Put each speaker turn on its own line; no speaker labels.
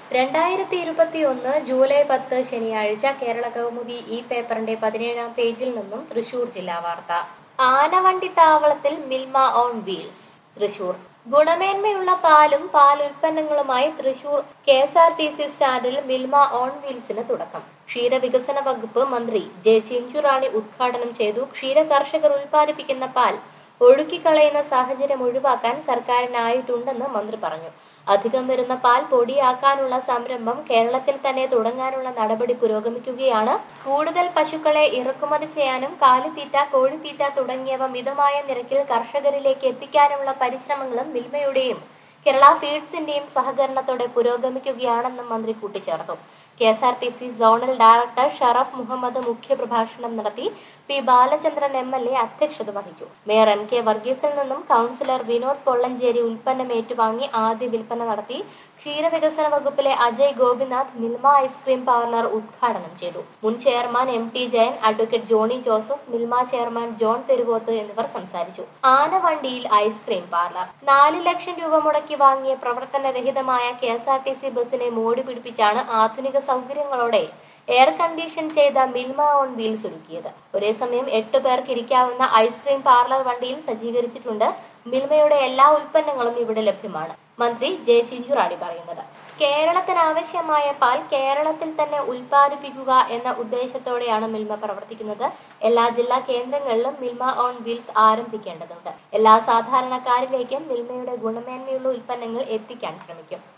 രണ്ടായിരത്തി ഇരുപത്തി ഒന്ന് ജൂലൈ പത്ത് ശനിയാഴ്ച കേരള കൗമുദി ഈ പേപ്പറിന്റെ പതിനേഴാം പേജിൽ നിന്നും തൃശൂർ ജില്ലാ വാർത്ത ആനവണ്ടി താവളത്തിൽ മിൽമ ഓൺ വീൽസ് തൃശൂർ ഗുണമേന്മയുള്ള പാലും പാൽ ഉൽപ്പന്നങ്ങളുമായി Thrissur K S R T C സ്റ്റാൻഡിൽ മിൽമ ഓൺ വീൽസിന് തുടക്കം ക്ഷീരവികസന വകുപ്പ് മന്ത്രി ജെ ചിഞ്ചുറാണി ഉദ്ഘാടനം ചെയ്തു ക്ഷീര കർഷകർ ഉൽപ്പാദിപ്പിക്കുന്ന പാൽ ഒഴുക്കിക്കളയുന്ന സാഹചര്യം ഒഴിവാക്കാൻ സർക്കാരിനായിട്ടുണ്ടെന്ന് മന്ത്രി പറഞ്ഞു അധികം വരുന്ന പാൽ പൊടിയാക്കാനുള്ള സംരംഭം കേരളത്തിൽ തന്നെ തുടങ്ങാനുള്ള നടപടി പുരോഗമിക്കുകയാണ് കൂടുതൽ പശുക്കളെ ഇറക്കുമതി ചെയ്യാനും കാലിത്തീറ്റ കോഴിത്തീറ്റ തുടങ്ങിയവ മിതമായ നിരക്കിൽ കർഷകരിലേക്ക് എത്തിക്കാനുള്ള പരിശ്രമങ്ങളും മിൽമയുടെയും കേരള ഫീഡ്സിന്റെയും സഹകരണത്തോടെ പുരോഗമിക്കുകയാണെന്നും മന്ത്രി കൂട്ടിച്ചേർത്തു K S R T C zonal director Sharaf Muhammad മുഖ്യപ്രഭാഷണം നടത്തി P Balachandran M L A അധ്യക്ഷത വഹിച്ചു മേയർ എം കെ വർഗീസിൽ നിന്നും കൗൺസിലർ വിനോദ് പൊള്ളഞ്ചേരി ഉൽപ്പന്നം ഏറ്റുവാങ്ങി ആദ്യ വിൽപ്പന നടത്തി ക്ഷീരവികസന വകുപ്പിലെ അജയ് ഗോപിനാഥ് മിൽമ ഐസ്ക്രീം പാർലർ ഉദ്ഘാടനം ചെയ്തു മുൻ chairman M T Jayan advocate Johnny Joseph Milma chairman John Theruvoth എന്നിവർ സംസാരിച്ചു ആനവണ്ടിയിൽ ഐസ്ക്രീം പാർലർ നാല് ലക്ഷം രൂപ മുടക്കി വാങ്ങിയ പ്രവർത്തനരഹിതമായ K S R T C ബസിനെ മോടി പിടിപ്പിച്ചാണ് ആധുനിക സൗകര്യങ്ങളോടെ എയർ കണ്ടീഷൻ ചെയ്ത മിൽമ ഓൺ വീൽസ് ഒരുക്കിയത് ഒരേ സമയം എട്ട് പേർക്ക് ഇരിക്കാവുന്ന ഐസ്ക്രീം പാർലർ വണ്ടിയിൽ സജ്ജീകരിച്ചിട്ടുണ്ട് മിൽമയുടെ എല്ലാ ഉൽപ്പന്നങ്ങളും ഇവിടെ ലഭ്യമാണ് മന്ത്രി ജെ ചിഞ്ചുറാണി പറയുന്നത് കേരളത്തിന് ആവശ്യമായ പാൽ കേരളത്തിൽ തന്നെ ഉൽപ്പാദിപ്പിക്കുക എന്ന ഉദ്ദേശത്തോടെയാണ് മിൽമ പ്രവർത്തിക്കുന്നത് എല്ലാ ജില്ലാ കേന്ദ്രങ്ങളിലും മിൽമ ഓൺ വീൽസ് ആരംഭിക്കേണ്ടതുണ്ട് എല്ലാ സാധാരണക്കാരിലേക്കും മിൽമയുടെ ഗുണമേന്മയുള്ള ഉൽപ്പന്നങ്ങൾ എത്തിക്കാൻ ശ്രമിക്കും